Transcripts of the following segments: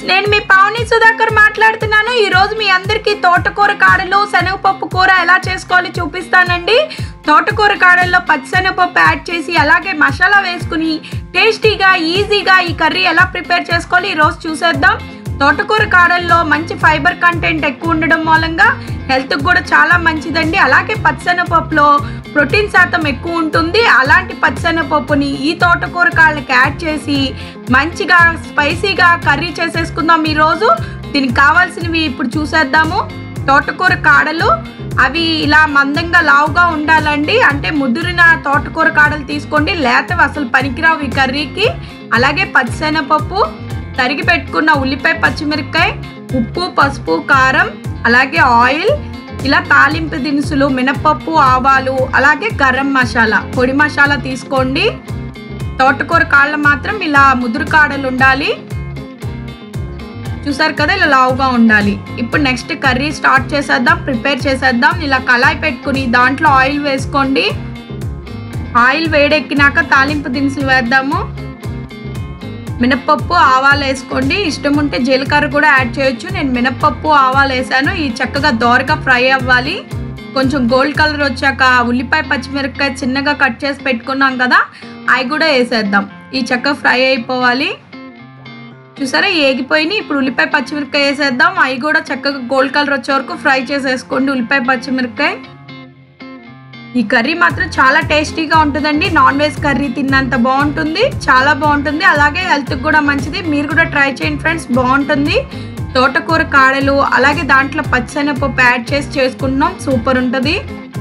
నేను మీ పావని సుధాకర్ మాట్లాడుతున్నాను ఈ రోజు మీ అందరికీ తోటకూర కాడలు శనగపప్పు కూర ఎలా చేసుకోవాలో చూపిస్తానండి తోటకూర కాడల్లో పచ్చిశనగపప్పు యాడ్ చేసి అలాగే మసాలా వేసుకుని టేస్టీగా ఈజీగా ఈ కర్రీ ఎలా ప్రిపేర్ చేసుకోవాలి ఈ రోజు చూసేద్దాం తోటకూర కాడల్లో మంచి ఫైబర్ కంటెంట్ ఎక్కువ ఉండడం మూలంగా హెల్త్కి కూడా చాలా మంచిదండి అలాగే పచ్చిశనగపప్పులో ప్రోటీన్ శాతం ఎక్కువ ఉంటుంది అలాంటి పచ్చిశనగపప్పుని ఈ తోటకూర కాళ్ళకి యాడ్ చేసి మంచిగా స్పైసీగా కర్రీ చేసేసుకుందాం ఈరోజు దీనికి కావాల్సినవి ఇప్పుడు చూసేద్దాము తోటకూర కాడలు అవి ఇలా మందంగా లావుగా ఉండాలండి అంటే ముదిరిన తోటకూర కాడలు తీసుకోండి లేతవి అసలు పనికిరావు ఈ కర్రీకి అలాగే పచ్చిశనగపప్పు తరిగి పెట్టుకున్న ఉల్లిపాయ పచ్చిమిరపకాయ ఉప్పు పసుపు కారం అలాగే ఆయిల్ ఇలా తాలింపు దినుసులు మినపప్పు ఆవాలు అలాగే గరం మసాలా పొడి మసాలా తీసుకోండి తోటకూర కాళ్ళు మాత్రం ఇలా ముదురు కాడలు ఉండాలి చూసారు కదా ఇలా లావుగా ఉండాలి ఇప్పుడు నెక్స్ట్ కర్రీ స్టార్ట్ చేసేద్దాం ప్రిపేర్ చేసేద్దాం ఇలా కళాయి పెట్టుకుని దాంట్లో ఆయిల్ వేసుకోండి ఆయిల్ వేడెక్కినాక తాలింపు దినుసులు వేద్దాము మినప్పప్పు ఆవాలు వేసుకోండి ఇష్టం ఉంటే జీలకర్ర కూడా యాడ్ చేయొచ్చు నేను మినప్పప్పు ఆవాలు వేసాను ఈ చక్కగా దోరగా ఫ్రై అవ్వాలి కొంచెం గోల్డ్ కలర్ వచ్చాక ఉల్లిపాయ పచ్చిమిరపకాయ చిన్నగా కట్ చేసి పెట్టుకున్నాం కదా అవి కూడా వేసేద్దాం ఈ చక్కగా ఫ్రై అయిపోవాలి చూసారా ఏగిపోయినాయి ఇప్పుడు ఉల్లిపాయ పచ్చిమిరపకాయ వేసేద్దాం అవి కూడా చక్కగా గోల్డ్ కలర్ వచ్చే వరకు ఫ్రై చేసేసుకోండి ఉల్లిపాయ పచ్చిమిరపకాయ ఈ కర్రీ మాత్రం చాలా టేస్టీగా ఉంటుందండి నాన్ వెజ్ కర్రీ తిన్నంత బాగుంటుంది చాలా బాగుంటుంది అలాగే హెల్త్కి కూడా మంచిది మీరు కూడా ట్రై చేయండి ఫ్రెండ్స్ బాగుంటుంది తోటకూర కాడలు అలాగే దాంట్లో పచ్చనపప్పు యాడ్ చేసి చేసుకుంటున్నాం సూపర్ ఉంటుంది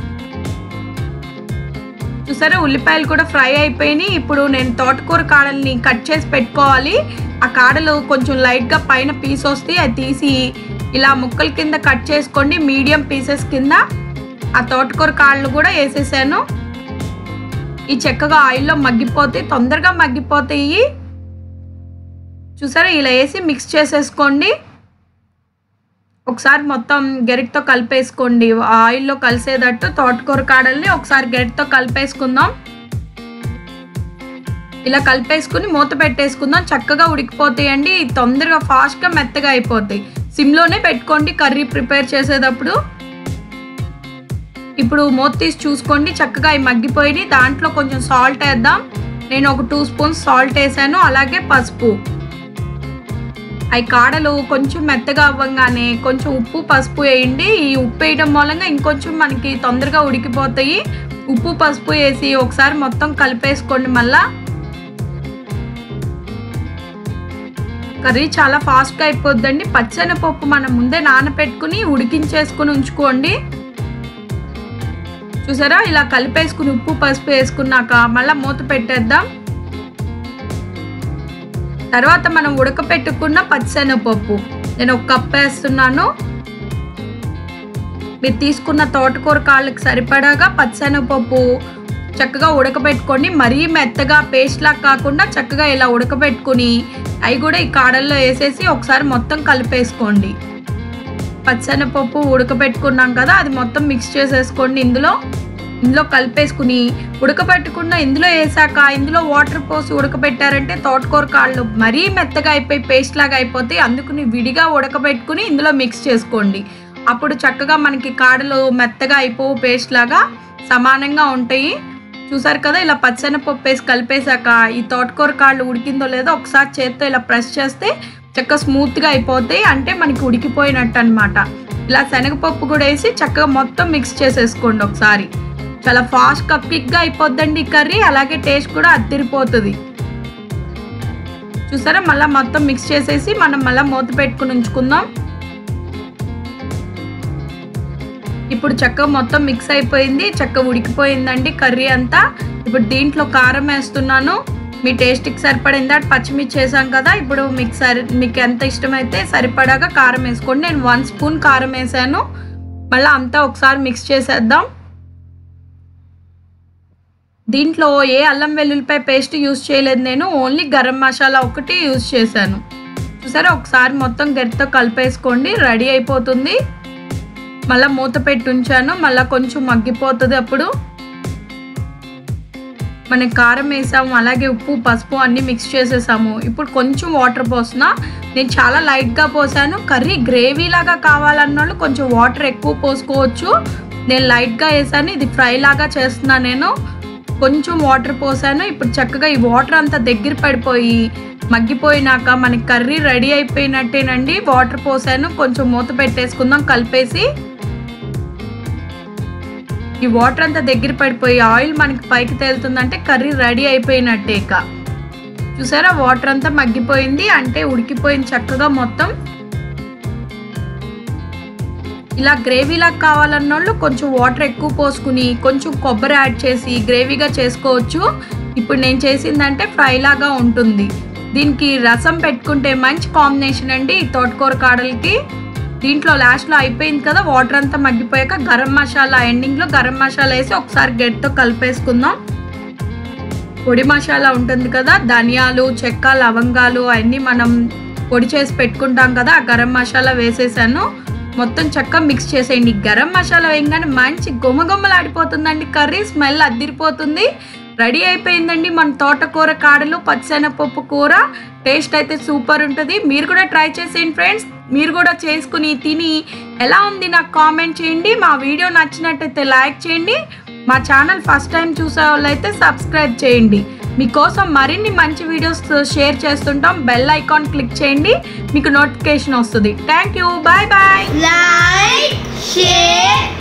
చూసారా ఉల్లిపాయలు కూడా ఫ్రై అయిపోయినాయి ఇప్పుడు నేను తోటకూర కాడల్ని కట్ చేసి పెట్టుకోవాలి ఆ కాడలు కొంచెం లైట్గా పైన పీస్ వస్తాయి అది తీసి ఇలా ముక్కల కింద కట్ చేసుకోండి మీడియం పీసెస్ కింద ఆ తోటకూర కాళ్ళు కూడా వేసేసాను ఈ చక్కగా ఆయిల్లో మగ్గిపోతాయి తొందరగా మగ్గిపోతాయి చూసారా ఇలా వేసి మిక్స్ చేసేసుకోండి ఒకసారి మొత్తం గెరిటితో కలిపేసుకోండి ఆయిల్లో కలిసేటట్టు తోటకూర కాడల్ని ఒకసారి గెరిటితో కలిపేసుకుందాం ఇలా కలిపేసుకుని మూత పెట్టేసుకుందాం చక్కగా ఉడికిపోతాయండి తొందరగా ఫాస్ట్గా మెత్తగా అయిపోతాయి సిమ్లోనే పెట్టుకోండి కర్రీ ప్రిపేర్ చేసేటప్పుడు ఇప్పుడు మూత తీసి చూసుకోండి చక్కగా అవి మగ్గిపోయి దాంట్లో కొంచెం సాల్ట్ వేద్దాం నేను ఒక టూ స్పూన్స్ సాల్ట్ వేసాను అలాగే పసుపు అవి కాడలు కొంచెం మెత్తగా అవ్వగానే కొంచెం ఉప్పు పసుపు వేయండి ఈ ఉప్పు వేయడం మూలంగా ఇంకొంచెం మనకి తొందరగా ఉడికిపోతాయి ఉప్పు పసుపు వేసి ఒకసారి మొత్తం కలిపేసుకోండి మళ్ళా కర్రీ చాలా ఫాస్ట్గా అయిపోద్దండి పచ్చనపప్పు మనం ముందే నానపెట్టుకుని ఉడికించేసుకుని ఉంచుకోండి చూసారా ఇలా కలిపేసుకుని ఉప్పు పసుపు వేసుకున్నాక మళ్ళీ మూత పెట్టేద్దాం తర్వాత మనం ఉడకపెట్టుకున్న పచ్చిశనగపప్పు నేను ఒక కప్ వేస్తున్నాను మీరు తీసుకున్న తోటకూర కాళ్ళకి సరిపడాగా పచ్చిశనగపప్పు చక్కగా ఉడకబెట్టుకోండి మరీ మెత్తగా పేస్ట్ లాగా కాకుండా చక్కగా ఇలా ఉడకబెట్టుకుని అవి కూడా ఈ కాడల్లో వేసేసి ఒకసారి మొత్తం కలిపేసుకోండి పచ్చనపప్పు ఉడకబెట్టుకున్నాం కదా అది మొత్తం మిక్స్ చేసేసుకోండి ఇందులో ఇందులో కలిపేసుకుని ఉడకబెట్టుకున్న ఇందులో వేసాక ఇందులో వాటర్ పోసి ఉడకబెట్టారంటే తోటకూర కాళ్ళు మరీ మెత్తగా అయిపోయి పేస్ట్ లాగా అయిపోతాయి అందుకుని విడిగా ఉడకబెట్టుకుని ఇందులో మిక్స్ చేసుకోండి అప్పుడు చక్కగా మనకి కాడలు మెత్తగా అయిపోవు పేస్ట్ లాగా సమానంగా ఉంటాయి చూసారు కదా ఇలా పచ్చనపప్పు వేసి కలిపేశాక ఈ తోటకూర కాళ్ళు ఉడికిందో లేదో ఒకసారి చేత్తో ఇలా ప్రెస్ చేస్తే చక్కగా స్మూత్గా అయిపోతాయి అంటే మనకి ఉడికిపోయినట్టు అనమాట ఇలా శనగపప్పు కూడా వేసి చక్కగా మొత్తం మిక్స్ చేసేసుకోండి ఒకసారి చాలా ఫాస్ట్గా క్విక్గా అయిపోద్దండి ఈ కర్రీ అలాగే టేస్ట్ కూడా అద్దరిపోతుంది చూసారా మళ్ళీ మొత్తం మిక్స్ చేసేసి మనం మళ్ళీ మూత పెట్టుకుని ఉంచుకుందాం ఇప్పుడు చక్కగా మొత్తం మిక్స్ అయిపోయింది చక్కగా ఉడికిపోయిందండి కర్రీ అంతా ఇప్పుడు దీంట్లో కారం వేస్తున్నాను మీ టేస్ట్కి సరిపడిందా పచ్చిమిర్చి వేసాం కదా ఇప్పుడు మీకు సరి మీకు ఎంత ఇష్టమైతే సరిపడాగా కారం వేసుకోండి నేను వన్ స్పూన్ కారం వేసాను మళ్ళీ అంతా ఒకసారి మిక్స్ చేసేద్దాం దీంట్లో ఏ అల్లం వెల్లుల్లిపాయ పేస్ట్ యూస్ చేయలేదు నేను ఓన్లీ గరం మసాలా ఒకటి యూస్ చేశాను చూసారా ఒకసారి మొత్తం గరితో కలిపేసుకోండి రెడీ అయిపోతుంది మళ్ళీ మూత పెట్టి ఉంచాను మళ్ళీ కొంచెం మగ్గిపోతుంది అప్పుడు మనం కారం వేసాము అలాగే ఉప్పు పసుపు అన్నీ మిక్స్ చేసేసాము ఇప్పుడు కొంచెం వాటర్ పోస్తున్నా నేను చాలా లైట్గా పోసాను కర్రీ గ్రేవీ లాగా కావాలన్న వాళ్ళు కొంచెం వాటర్ ఎక్కువ పోసుకోవచ్చు నేను లైట్గా వేసాను ఇది ఫ్రై లాగా చేస్తున్నాను నేను కొంచెం వాటర్ పోసాను ఇప్పుడు చక్కగా ఈ వాటర్ అంతా దగ్గర పడిపోయి మగ్గిపోయినాక మనకి కర్రీ రెడీ అయిపోయినట్టేనండి వాటర్ పోసాను కొంచెం మూత పెట్టేసుకుందాం కలిపేసి ఈ వాటర్ అంతా దగ్గర పడిపోయి ఆయిల్ మనకి పైకి తేలుతుందంటే కర్రీ రెడీ అయిపోయినట్టే ఇక చూసారా వాటర్ అంతా మగ్గిపోయింది అంటే ఉడికిపోయింది చక్కగా మొత్తం ఇలా గ్రేవీలా కావాలన్న వాళ్ళు కొంచెం వాటర్ ఎక్కువ పోసుకుని కొంచెం కొబ్బరి యాడ్ చేసి గ్రేవీగా చేసుకోవచ్చు ఇప్పుడు నేను చేసిందంటే ఫ్రై లాగా ఉంటుంది దీనికి రసం పెట్టుకుంటే మంచి కాంబినేషన్ అండి ఈ తోటకూర కాడలకి దీంట్లో లాస్ట్లో అయిపోయింది కదా వాటర్ అంతా మగ్గిపోయాక గరం మసాలా ఎండింగ్లో గరం మసాలా వేసి ఒకసారి గెట్తో కలిపేసుకుందాం పొడి మసాలా ఉంటుంది కదా ధనియాలు చెక్క లవంగాలు అవన్నీ మనం పొడి చేసి పెట్టుకుంటాం కదా ఆ గరం మసాలా వేసేసాను మొత్తం చక్కగా మిక్స్ చేసేయండి గరం మసాలా వేయగానే మంచి గుమగుమలాడిపోతుందండి కర్రీ స్మెల్ అద్దిరిపోతుంది రెడీ అయిపోయిందండి మన తోటకూర కాడలు పచ్చిశనగపప్పు కూర టేస్ట్ అయితే సూపర్ ఉంటుంది మీరు కూడా ట్రై చేసేయండి ఫ్రెండ్స్ మీరు కూడా చేసుకుని తిని ఎలా ఉంది నాకు కామెంట్ చేయండి మా వీడియో నచ్చినట్టయితే లైక్ చేయండి మా ఛానల్ ఫస్ట్ టైం చూసే వాళ్ళైతే సబ్స్క్రైబ్ చేయండి మీకోసం మరిన్ని మంచి వీడియోస్ షేర్ చేస్తుంటాం బెల్ ఐకాన్ క్లిక్ చేయండి మీకు నోటిఫికేషన్ వస్తుంది thank you bye bye like, share,